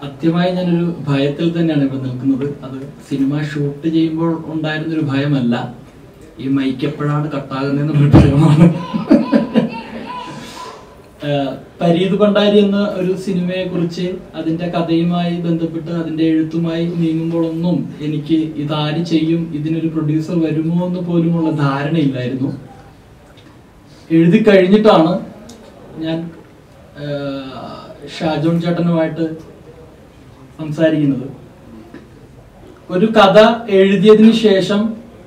സത്യമായി ഞാനൊരു ഭയത്തിൽ തന്നെയാണ് ഇവിടെ നിൽക്കുന്നത് അത് സിനിമ ഷൂട്ട് ചെയ്യുമ്പോൾ ഉണ്ടായിരുന്നൊരു ഭയമല്ല ഈ മൈക്ക് എപ്പോഴാണ് കട്ടാകുന്നതെന്നുള്ള ഭയമാണ് ആഹ് പരീത് ഭണ്ഡാരി എന്ന ഒരു സിനിമയെ കുറിച്ച് അതിന്റെ കഥയുമായി ബന്ധപ്പെട്ട് അതിന്റെ എഴുത്തുമായി നീങ്ങുമ്പോഴൊന്നും എനിക്ക് ഇതാര് ചെയ്യും ഇതിനൊരു പ്രൊഡ്യൂസർ വരുമോ എന്ന് പോലുമുള്ള ധാരണയില്ലായിരുന്നു എഴുതി കഴിഞ്ഞിട്ടാണ് ഞാൻ ആഹ് ഷാജോൺ ചേട്ടനുമായിട്ട് സംസാരിക്കുന്നത് ഒരു കഥ എഴുതിയതിനു ശേഷം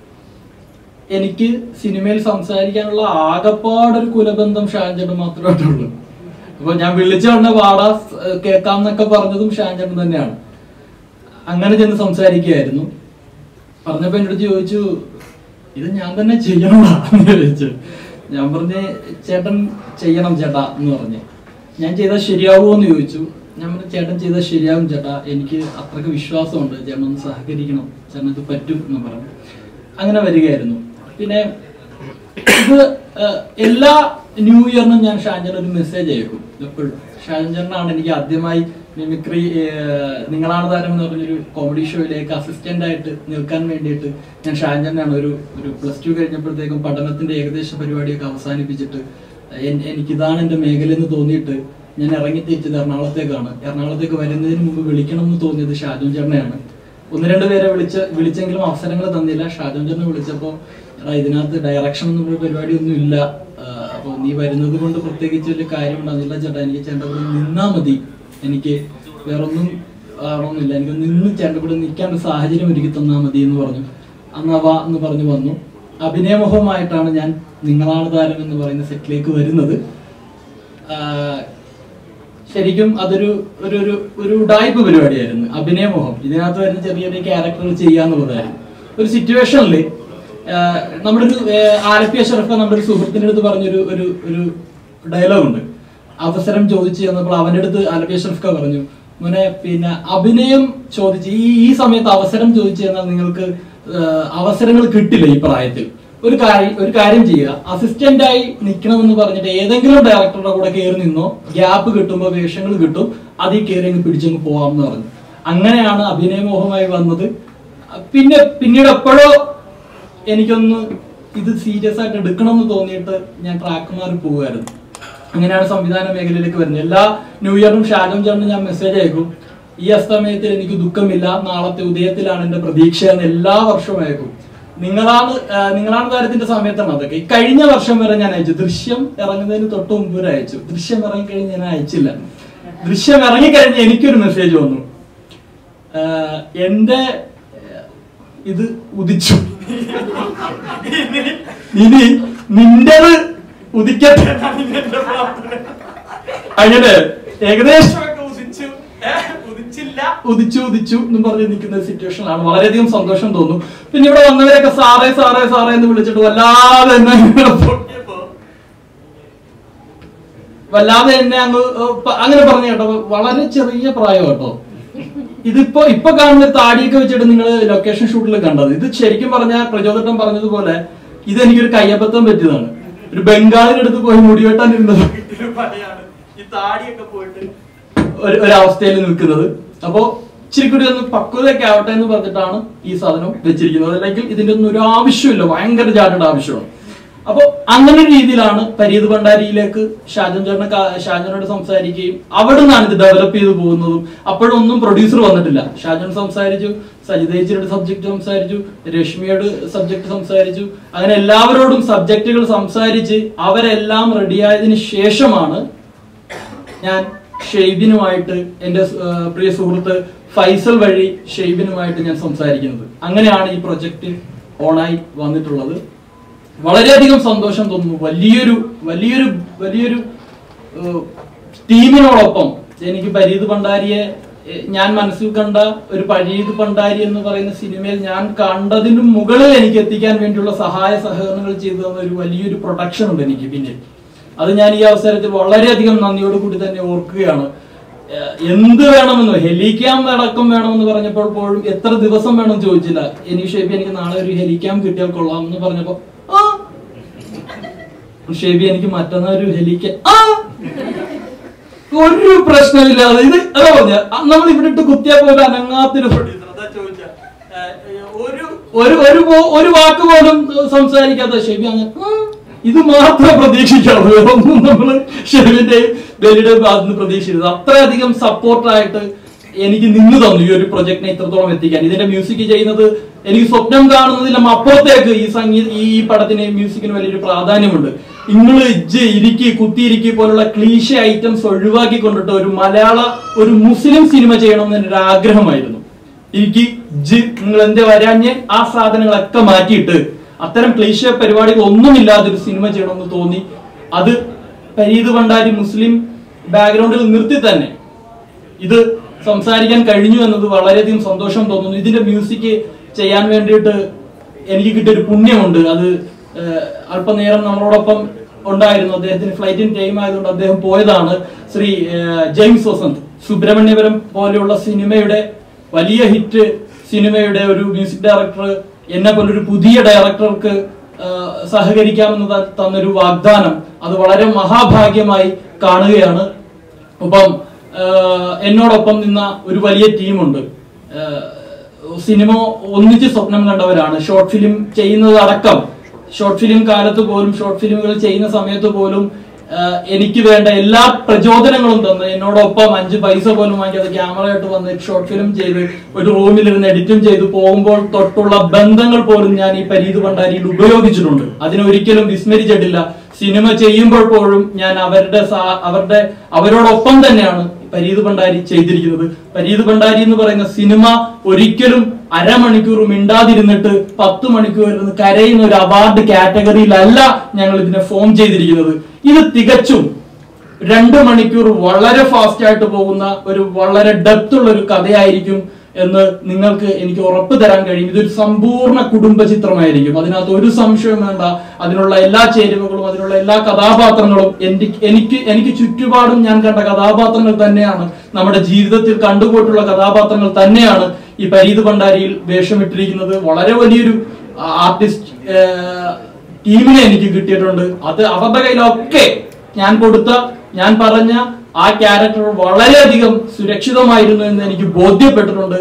എനിക്ക് സിനിമയിൽ സംസാരിക്കാനുള്ള ആകപ്പാടൊരു കുലബന്ധം ഷാൻചേട്ടൻ മാത്രമായിട്ടുള്ളൂ അപ്പൊ ഞാൻ വിളിച്ചു പറഞ്ഞ പാടാ കേൾക്കാം എന്നൊക്കെ പറഞ്ഞതും ഷാൻചേട്ടൻ തന്നെയാണ് അങ്ങനെ ചെന്ന് സംസാരിക്കുകയായിരുന്നു പറഞ്ഞപ്പോ എന്നോട് ചോദിച്ചു ഇത് ഞാൻ തന്നെ ചെയ്യണമാ എന്ന് ചോദിച്ചു ഞാൻ പറഞ്ഞ് ചേട്ടൻ ചെയ്യണം ചേട്ടാ എന്ന് പറഞ്ഞ് ഞാൻ ചെയ്താൽ ശരിയാവുമോ എന്ന് ചോദിച്ചു ഞാൻ പറഞ്ഞു ചേട്ടൻ ചെയ്താൽ ശരിയാവും ചേട്ടാ എനിക്ക് അത്രയ്ക്ക് വിശ്വാസമുണ്ട് ചേട്ടൻ ഒന്ന് സഹകരിക്കണം ചേട്ടൻ ഇത് പറ്റും എന്ന് പറഞ്ഞു അങ്ങനെ വരികയായിരുന്നു പിന്നെ ഇത് ഏഹ്, എല്ലാ ന്യൂ ഇയറിനും ഞാൻ ഷാൻജൻ ഒരു മെസ്സേജ് അയക്കും എപ്പോഴും ഷാൻജനാണ് എനിക്ക് ആദ്യമായി മിമിക്രി ഏഹ്, നിങ്ങളാണ് താരം എന്ന് പറഞ്ഞൊരു കോമഡി ഷോയിലേക്ക് അസിസ്റ്റന്റ് ആയിട്ട് നിൽക്കാൻ വേണ്ടിയിട്ട് ഞാൻ ഷാൻജനാണ് ഒരു ഒരു പ്ലസ് ടു കഴിഞ്ഞപ്പോഴത്തേക്കും പഠനത്തിന്റെ ഏകദേശ പരിപാടിയൊക്കെ അവസാനിപ്പിച്ചിട്ട് എൻ- എനിക്കിതാണ് എൻ്റെ മേഖല എന്ന് തോന്നിയിട്ട് ഞാൻ ഇറങ്ങി തിരിച്ചത് എറണാകുളത്തേക്കാണ് എറണാകുളത്തേക്ക് വരുന്നതിന് മുമ്പ് വിളിക്കണം എന്ന് തോന്നിയത് ഷാജോൻ ചേട്ടനെയാണ് ഒന്ന് രണ്ട് പേരെ വിളിച്ച് വിളിച്ചെങ്കിലും അവസരങ്ങൾ തന്നില്ല ഷാജോൻ ചേട്ടനെ വിളിച്ചപ്പോ എടാ ഇതിനകത്ത് ഡയറക്ഷൻ എന്നുള്ള പരിപാടി ഒന്നും ഇല്ല അപ്പൊ നീ വരുന്നത് കൊണ്ട് പ്രത്യേകിച്ച് വലിയ കാര്യം ഉണ്ടാകുന്നില്ല ചേട്ടാ എനിക്ക് ചേട്ടൻ്റെ കൂടെ നിന്നാ മതി എനിക്ക് വേറൊന്നും ആവണമെന്നില്ല എനിക്ക് നിന്ന് ചേട്ടൻ്റെ കൂടെ നിൽക്കാൻ ഒരു സാഹചര്യം ഒരുക്കി തന്നാ മതി എന്ന് പറഞ്ഞു അന്ന് വാ എന്ന് പറഞ്ഞു വന്നു അഭിനയമുഖമായിട്ടാണ് ഞാൻ നിങ്ങളാണ് താരം എന്ന് പറയുന്ന സെറ്റിലേക്ക് വരുന്നത് ആഹ് ശരിക്കും അതൊരു ഒരു ഒരു ഒരു ഉഡായ്പ പരിപാടിയായിരുന്നു അഭിനയമോഹം ഇതിനകത്ത് വരുന്ന ചെറിയ ചെറിയ ക്യാരക്ടറുകൾ ചെയ്യാന്നുള്ളതായിരുന്നു ഒരു സിറ്റുവേഷനിൽ നമ്മുടെ ഒരു ആഹ് ആലപ്പി അഷറഫ് നമ്മുടെ ഒരു സുഹൃത്തിന്റെ അടുത്ത് പറഞ്ഞൊരു ഒരു ഒരു ഡയലോഗ് ഉണ്ട് അവസരം ചോദിച്ചു ചെന്നപ്പോൾ അവന്റെ അടുത്ത് ആലപ്പി അഷറഫ് പറഞ്ഞു മോനെ പിന്നെ അഭിനയം ചോദിച്ച് ഈ ഈ സമയത്ത് അവസരം ചോദിച്ചു കഴിഞ്ഞാൽ നിങ്ങൾക്ക് ആഹ് അവസരങ്ങൾ കിട്ടില്ല ഈ പ്രായത്തിൽ ഒരു കാര്യം ഒരു കാര്യം ചെയ്യുക അസിസ്റ്റന്റ് ആയി നിൽക്കണമെന്ന് പറഞ്ഞിട്ട് ഏതെങ്കിലും ഡയറക്ടറുടെ കൂടെ കയറി നിന്നോ ഗ്യാപ്പ് കിട്ടുമ്പോൾ വേഷങ്ങൾ കിട്ടും അതിൽ കയറി അങ്ങ് പിടിച്ചങ്ങ് പോവാം എന്ന് പറഞ്ഞു അങ്ങനെയാണ് അഭിനയമോഹമായി വന്നത് പിന്നെ പിന്നീട് എപ്പോഴോ എനിക്കൊന്ന് ഇത് സീരിയസ് ആയിട്ട് എടുക്കണം എന്ന് തോന്നിയിട്ട് ഞാൻ ട്രാക്ക് മാറി പോവുമായിരുന്നു അങ്ങനെയാണ് സംവിധാന മേഖലയിലേക്ക് വരുന്നത് എല്ലാ ന്യൂ ഇയറും ഷാജോം ചേട്ടനും ഞാൻ മെസ്സേജ് അയക്കും ഈ അസ്തമയത്തിൽ എനിക്ക് ദുഃഖമില്ല നാളത്തെ ഉദയത്തിലാണ് എന്റെ പ്രതീക്ഷ എന്ന് എല്ലാ വർഷവും അയക്കും നിങ്ങളാണ് ആ, നിങ്ങളാണ് താരത്തിന്റെ സമയത്താണ് അതൊക്കെ ഈ കഴിഞ്ഞ വർഷം വരെ ഞാൻ അയച്ചു ദൃശ്യം ഇറങ്ങുന്നതിന് തൊട്ട് മുമ്പ് വരെ അയച്ചു ദൃശ്യം ഇറങ്ങിക്കഴിഞ്ഞ് ഞാൻ അയച്ചില്ല ദൃശ്യം ഇറങ്ങിക്കഴിഞ്ഞ് എനിക്കൊരു മെസ്സേജ് വന്നു ആ, എന്റെ ആ, ഇത് ഉദിച്ചു ഇനി നിന്റേത് ഉദിക്കട്ടെ എന്നാണ് ഇനി എന്റെ പ്രാർത്ഥന. അങ്ങനെ ഏകദേശമൊക്കെ ഉദിച്ചു ഏ, ഉദിച്ചില്ല ഉദിച്ചു ഉദിച്ചു എന്നും പറഞ്ഞ് നിൽക്കുന്ന ഒരു സിറ്റുവേഷനിലാണ് വളരെയധികം സന്തോഷം തോന്നും പിന്നെ ഇവിടെ വന്നവരൊക്കെ സാറേ സാറേ സാറേ എന്ന് വിളിച്ചിട്ട് വല്ലാതെ എന്നെ ഇങ്ങനെ പൊക്കിയപ്പോ വല്ലാതെ എന്നെ അങ്ങ് ഏ, പ- അങ്ങനെ പറഞ്ഞു കേട്ടോ വളരെ ചെറിയ പ്രായം കേട്ടോ ഇതിപ്പോ ഇപ്പൊ കാണുന്ന ഒരു താടിയൊക്കെ വെച്ചിട്ട് നിങ്ങൾ ലൊക്കേഷൻ ഷൂട്ടിൽ കണ്ടത് ഇത് ശരിക്കും പറഞ്ഞാൽ പ്രചോദനം പറഞ്ഞതുപോലെ ഇത് എനിക്കൊരു കയ്യബദ്ധം പറ്റിയതാണ് ഒരു ബംഗാളിന്റെ അടുത്ത് പോയി മുടിവെട്ടാൻ ഇരുന്നത് ഒരു പടയാണ് ഈ താടിയൊക്കെ പോയിട്ട് ഒരു ഒരവസ്ഥയിൽ നിൽക്കുന്നത് അപ്പോ ഇച്ചിരി കൂടി ഒന്ന് പക്വതയൊക്കെ ആവട്ടെ എന്ന് പറഞ്ഞിട്ടാണ് ഈ സാധനം വെച്ചിരിക്കുന്നത് അല്ലെങ്കിൽ ഇതിന്റെ ഒന്നും ഒരു ആവശ്യമില്ല ഭയങ്കര ചാട്ടയുടെ ആവശ്യമാണ് അപ്പൊ അങ്ങനെ ഒരു രീതിയിലാണ് പരീത് ഭണ്ഡാരിയിലേക്ക് ഷാജൻ ചേട്ടനെ കാ- ഷാജനോട് സംസാരിക്കുകയും അവിടെ നിന്നാണ് ഇത് ഡെവലപ്പ് ചെയ്ത് പോകുന്നതും അപ്പോഴൊന്നും പ്രൊഡ്യൂസർ വന്നിട്ടില്ല ഷാജൻ സംസാരിച്ചു സജിതേച്ചിയുടെ സബ്ജക്ട് സംസാരിച്ചു രശ്മിയോട് സബ്ജക്ട് സംസാരിച്ചു അങ്ങനെ എല്ലാവരോടും സബ്ജക്റ്റുകൾ സംസാരിച്ച് അവരെല്ലാം റെഡിയായതിനു ശേഷമാണ് ഞാൻ ഷെയ്ബിനുമായിട്ട് എൻ്റെ ആ, പ്രിയ സുഹൃത്ത് ഫൈസൽ വഴി ഷെയ്ബിനുമായിട്ട് ഞാൻ സംസാരിക്കുന്നത് അങ്ങനെയാണ് ഈ പ്രൊജക്ട് ഓണായി വന്നിട്ടുള്ളത് വളരെയധികം സന്തോഷം തോന്നുന്നു വലിയൊരു വലിയൊരു വലിയൊരു ഏഹ്, ടീമിനോടൊപ്പം എനിക്ക് പരീത് ഭണ്ഡാരിയെ ഏഹ്, ഞാൻ മനസ്സിൽ കണ്ട ഒരു പരീത് ഭണ്ഡാരി എന്ന് പറയുന്ന സിനിമയിൽ ഞാൻ കണ്ടതിന് മുകളിൽ എനിക്ക് എത്തിക്കാൻ വേണ്ടിയുള്ള സഹായ സഹകരണങ്ങൾ ചെയ്തു തന്ന ഒരു വലിയൊരു പ്രൊട്ടക്ഷൻ ഉണ്ട് എനിക്ക് പിന്നിൽ അത് ഞാൻ ഈ അവസരത്തിൽ വളരെയധികം നന്ദിയോട് കൂടി തന്നെ ഓർക്കുകയാണ് ഏഹ്, എന്ത് വേണമെന്ന് ഹെലിക്യാം അടക്കം വേണമെന്ന് പറഞ്ഞപ്പോൾ പോലും എത്ര ദിവസം വേണം ചോദിച്ചില്ല എനിക്ക് ഷേബി എനിക്ക് നാളെ ഒരു ഹെലിക്യാം കിട്ടിയാൽ കൊള്ളാം എന്ന് പറഞ്ഞപ്പോ ആ ഷേബി എനിക്ക് മറ്റന്നാൾ ഒരു ഹെലിക്യാം ആ ഒരു പ്രശ്നമില്ലാതെ ഇത് അതാ പറഞ്ഞ നമ്മൾ ഇവിടെ ഇട്ട് കുത്തിയാ പോലെ അനങ്ങാത്തൊരു പ്രൊഡ്യൂസർ അതാ ചോദിച്ച ഒരു ഒരു ഒരു പോ- ഒരു വാക്ക് പോലും സംസാരിക്കാത്ത ഷെബി അങ്ങനെ "ആ, ഇത് മാത്രം പ്രതീക്ഷിക്കാവൂ വേറൊന്നും നമ്മൾ ഷെബിന്റെയും ബലിയുടെയും ഭാഗത്ത് നിന്ന് പ്രതീക്ഷിച്ചത് അത്രയധികം സപ്പോർട്ടായിട്ട് എനിക്ക് നിന്ന് തന്നു ഈ ഒരു പ്രൊജക്ടിനെ ഇത്രത്തോളം എത്തിക്കാൻ ഇതിന്റെ മ്യൂസിക് ചെയ്യുന്നത് എനിക്ക് സ്വപ്നം കാണുന്നതിലും അപ്പുറത്തേക്ക് ഈ സംഗീത ഈ ഈ പടത്തിന് മ്യൂസിക്കിന് വലിയൊരു പ്രാധാന്യമുണ്ട് ഇങ്ങള് ഇജ്ജ് ഇരിക്കി കുത്തിയിരിക്കി പോലുള്ള ക്ലീശ ഐറ്റംസ് ഒഴിവാക്കി കൊണ്ടിട്ട് ഒരു മലയാള ഒരു മുസ്ലിം സിനിമ ചെയ്യണം എന്ന് ഒരു ആഗ്രഹമായിരുന്നു എനിക്ക് ജ് നിങ്ങൾ എന്റെ വരാഞ്ഞ് ആ സാധനങ്ങളൊക്കെ മാറ്റിയിട്ട് അത്തരം ക്ലീശ പരിപാടികൾ ഒന്നുമില്ലാതെ ഒരു സിനിമ ചെയ്യണമെന്ന് തോന്നി അത് പരീത് ഭണ്ഡാരി മുസ്ലിം ബാക്ക്ഗ്രൗണ്ടിൽ നിർത്തി തന്നെ ഇത് സംസാരിക്കാൻ കഴിഞ്ഞു എന്നത് വളരെയധികം സന്തോഷം തോന്നുന്നു ഇതിന്റെ മ്യൂസിക് ചെയ്യാൻ വേണ്ടിയിട്ട് എനിക്ക് കിട്ടിയ ഒരു പുണ്യമുണ്ട് അത് ഏഹ്, അല്പനേരം നമ്മളോടൊപ്പം ഉണ്ടായിരുന്നു അദ്ദേഹത്തിന് ഫ്ലൈറ്റിന് ടൈം ആയതുകൊണ്ട് അദ്ദേഹം പോയതാണ് ശ്രീ ഏഹ്, ജെയിംസ് വസന്ത് സുബ്രഹ്മണ്യപുരം പോലെയുള്ള സിനിമയുടെ വലിയ ഹിറ്റ് സിനിമയുടെ ഒരു മ്യൂസിക് ഡയറക്ടർ എന്നെ പോലൊരു പുതിയ ഡയറക്ടർക്ക് ഏഹ്, സഹകരിക്കാമെന്ന് ത- തന്നൊരു വാഗ്ദാനം അത് വളരെ മഹാഭാഗ്യമായി കാണുകയാണ് ഒപ്പം ആഹ്, എന്നോടൊപ്പം നിന്ന ഒരു വലിയ ടീമുണ്ട് ആഹ്, സിനിമ ഒന്നിച്ച് സ്വപ്നം കണ്ടവരാണ് ഷോർട്ട് ഫിലിം ചെയ്യുന്നത് അടക്കം ഷോർട്ട് ഫിലിം കാലത്ത് പോലും ഷോർട്ട് ഫിലിമുകൾ ചെയ്യുന്ന സമയത്ത് പോലും ആഹ്, എനിക്ക് വേണ്ട എല്ലാ പ്രചോദനങ്ങളും തന്ന് എന്നോടൊപ്പം അഞ്ച് പൈസ പോലും വാങ്ങിക്കാതെ ക്യാമറ ആയിട്ട് വന്ന് ഷോർട്ട് ഫിലിം ചെയ്ത് ഒരു റൂമിലിരുന്ന് എഡിറ്റും ചെയ്ത് പോകുമ്പോൾ തൊട്ടുള്ള ബന്ധങ്ങൾ പോലും ഞാൻ ഈ പരീത് ഭണ്ഡാരിയിൽ ഉപയോഗിച്ചിട്ടുണ്ട് അതിനൊരിക്കലും വിസ്മരിച്ചിട്ടില്ല സിനിമ ചെയ്യുമ്പോൾ പോലും ഞാൻ അവരുടെ സാ- അവരുടെ അവരോടൊപ്പം തന്നെയാണ് പരീത് ഭണ്ഡാരി ചെയ്തിരിക്കുന്നത് പരീത് ഭണ്ഡാരി എന്ന് പറയുന്ന സിനിമ ഒരിക്കലും അരമണിക്കൂർ മിണ്ടാതിരുന്നിട്ട് പത്ത് മണിക്കൂർ ഇരുന്ന് കരയുന്ന ഒരു അവാർഡ് കാറ്റഗറിയിലല്ല ഞങ്ങൾ ഇതിനെ ഫോം ചെയ്തിരിക്കുന്നത് ഇത് തികച്ചും രണ്ട് മണിക്കൂർ വളരെ ഫാസ്റ്റ് ആയിട്ട് പോകുന്ന ഒരു വളരെ ഡെപ്ത് ഉള്ള ഒരു കഥയായിരിക്കും എന്ന് നിങ്ങൾക്ക് എനിക്ക് ഉറപ്പ് തരാൻ കഴിയും ഇതൊരു സമ്പൂർണ്ണ കുടുംബ ചിത്രമായിരിക്കും അതിനകത്ത് ഒരു സംശയവും വേണ്ട അതിനുള്ള എല്ലാ ചേരുവകളും അതിനുള്ള എല്ലാ കഥാപാത്രങ്ങളും എനിക്ക് എനിക്ക് എനിക്ക് ചുറ്റുപാടും ഞാൻ കണ്ട കഥാപാത്രങ്ങൾ തന്നെയാണ് നമ്മുടെ ജീവിതത്തിൽ കണ്ടുപോയിട്ടുള്ള കഥാപാത്രങ്ങൾ തന്നെയാണ് ഈ പരീത് ഭണ്ഡാരിയിൽ വേഷമിട്ടിരിക്കുന്നത് വളരെ വലിയൊരു ആർട്ടിസ്റ്റ് ടീമിനെ എനിക്ക് കിട്ടിയിട്ടുണ്ട് അത് അവരുടെ കയ്യിലൊക്കെ ഞാൻ കൊടുത്ത ഞാൻ പറഞ്ഞ ആ ക്യാരക്ടർ വളരെയധികം സുരക്ഷിതമായിരുന്നു എന്ന് എനിക്ക് ബോധ്യപ്പെട്ടിട്ടുണ്ട്